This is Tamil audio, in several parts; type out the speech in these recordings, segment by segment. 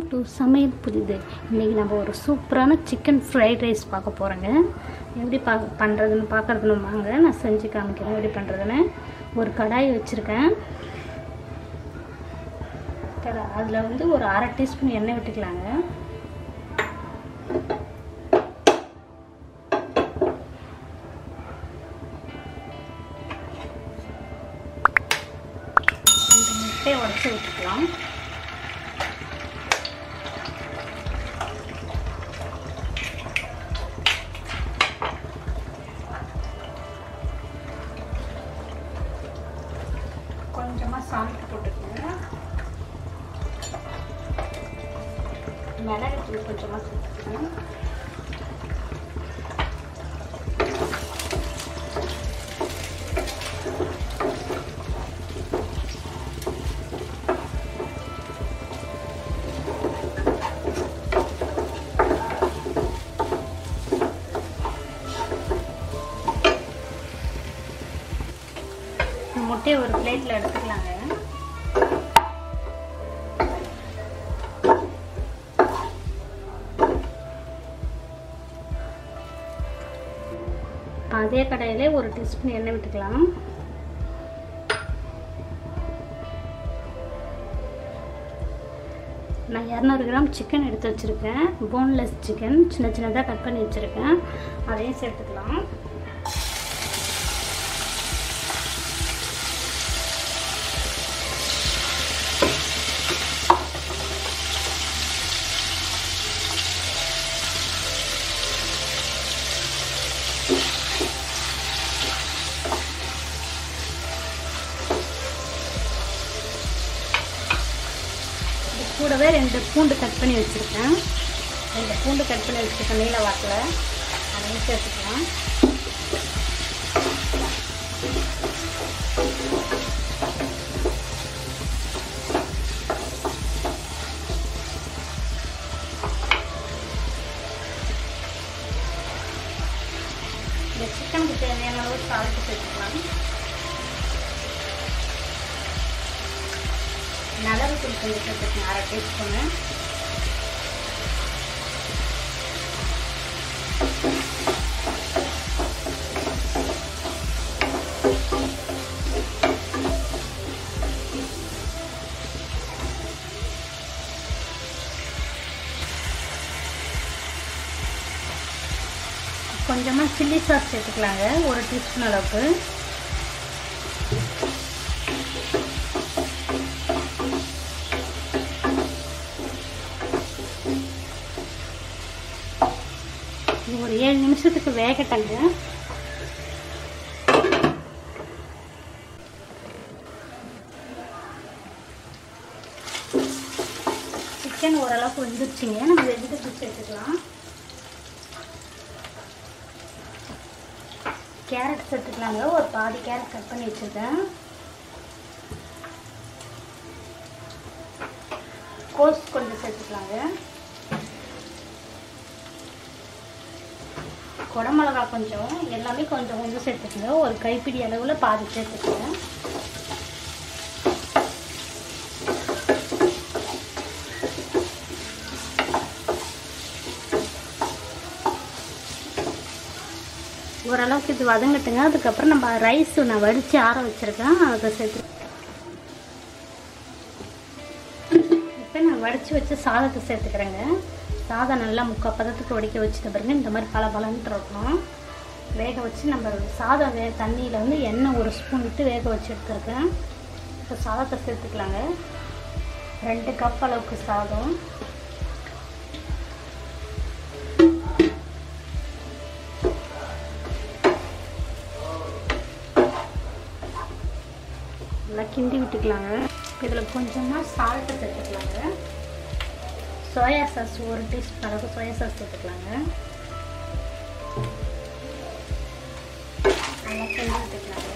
டு சமையல் புதிது இன்றைக்கி நம்ம ஒரு சூப்பரான சிக்கன் ஃப்ரைட் ரைஸ் பார்க்க போகிறோங்க எப்படி பா பண்ணுறதுன்னு பார்க்குறதுன்னு வாங்க நான் செஞ்சு காமிக்கிறேன் எப்படி பண்ணுறதுன்னு ஒரு கடாய் வச்சுருக்கேன் அதில் வந்து ஒரு அரை டீஸ்பூன் எண்ணெய் விட்டுக்கலாங்க ரெண்டு முட்டையை உடச்சி விட்டுக்கலாம் கொஞ்சமாக சால்ட் போட்டுக்கோங்க மிளகு தூள் கொஞ்சமாக சேர்த்துக்கணும் முட்டையை ஒரு பிளேட்டில் எடுத்துக்கலாங்க அதே கடையிலே ஒரு டீஸ்பூன் எண்ணெய் விட்டுக்கலாம் நான் இரநூறு கிராம் சிக்கன் எடுத்து வச்சுருக்கேன் போன்லெஸ் சிக்கன் சின்ன சின்னதாக கட் பண்ணி வச்சுருக்கேன் அதையும் சேர்த்துக்கலாம் கூடவே ரெண்டு பூண்டு கட் பண்ணி வச்சுருக்கேன் ரெண்டு பூண்டு கட் பண்ணி வச்சுருக்கேன் நீல வாக்கில் அதையும் சேர்த்துக்கலாம் இந்த சிக்கனுக்கு தேவையான அளவு சால்ட்டு சேர்த்துக்கலாம் மிளகு தூள் கொஞ்சம் சேர்த்துக்கணும் அரை டீஸ்பூனு கொஞ்சமாக சில்லி சாஸ் சேர்த்துக்கலாங்க ஒரு டீஸ்பூன் அளவுக்கு இது ஒரு ஏழு நிமிஷத்துக்கு வேகட்டங்க சிக்கன் ஓரளவுக்கு வெந்துருச்சுங்க நம்ம வெஜிடபிள்ஸ் சேர்த்துக்கலாம் கேரட் சேர்த்துக்கலாங்க ஒரு பாதி கேரட் கட் பண்ணி வச்சுருக்கேன் கோஸ் கொஞ்சம் சேர்த்துக்கலாங்க குடமிளகா கொஞ்சம் எல்லாமே கொஞ்சம் கொஞ்சம் சேர்த்துக்கங்க ஒரு கைப்பிடி அளவில் பாதி சேர்த்துக்கங்க ஓரளவுக்கு இது வதங்கட்டுங்க அதுக்கப்புறம் நம்ம ரைஸ் நான் வடித்து ஆற வச்சுருக்கேன் அதை சேர்த்து இப்போ நான் வடித்து வச்சு சாதத்தை சேர்த்துக்கிறேங்க சாதம் நல்லா முக்கால் பதத்துக்கு வடிக்க வச்சுட்ட பிறகு இந்த மாதிரி பல பலன்ட்டு இருக்கணும் வேக வச்சு நம்ம சாதம் வே தண்ணியில் வந்து எண்ணெய் ஒரு ஸ்பூன் விட்டு வேக வச்சு எடுத்துருக்கேன் இப்போ சாதத்தை சேர்த்துக்கலாங்க ரெண்டு கப் அளவுக்கு சாதம் நல்லா கிண்டி விட்டுக்கலாங்க இதில் கொஞ்சமாக சால்ட்டு சேர்த்துக்கலாங்க சோயா சாஸ் ஒரு டீஸ்பூன் அளவுக்கு சோயா சாஸ் சேர்த்துக்கலாங்க நல்லா கிண்டி விட்டுக்கலாங்க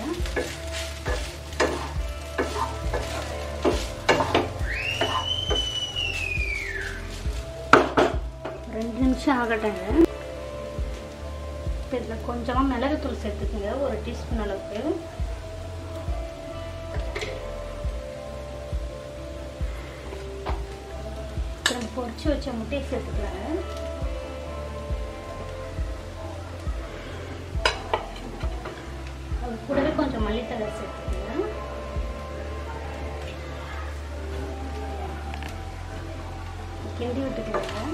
ரெண்டு நிமிஷம் ஆகட்டங்க இப்போ இதில் கொஞ்சமாக மிளகுத்தூள் சேர்த்துக்குங்க ஒரு டீஸ்பூன் அளவுக்கு அப்புறம் இப்போ அடிச்சு வச்ச முட்டையை சேர்த்துக்கலாங்க அது கூடவே கொஞ்சம் மல்லித்தலை சேர்த்துக்கலாம் கிண்டி விட்டுக்கலாங்க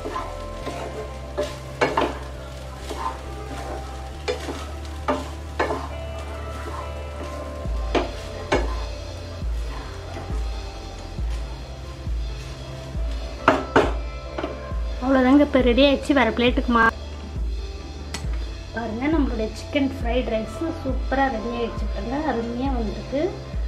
அவ்வளோதாங்க இப்போ ரெடி ஆயிடுச்சு வேறு பிளேட்டுக்கு மா பாருங்கள் நம்மளுடைய சிக்கன் ஃப்ரைட் ரைஸ் சூப்பராக ரெடி ஆகிடுச்சு பாருங்க அருமையாக வந்துருக்கு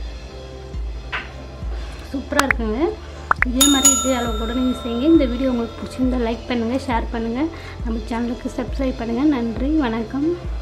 சூப்பராக இருக்குங்க இதே மாதிரி இதே அளவு கூட நீங்கள் செய்யுங்க இந்த வீடியோ உங்களுக்கு பிடிச்சிருந்தா லைக் பண்ணுங்கள் ஷேர் பண்ணுங்கள் நம்ம சேனலுக்கு சப்ஸ்கிரைப் பண்ணுங்கள் நன்றி வணக்கம்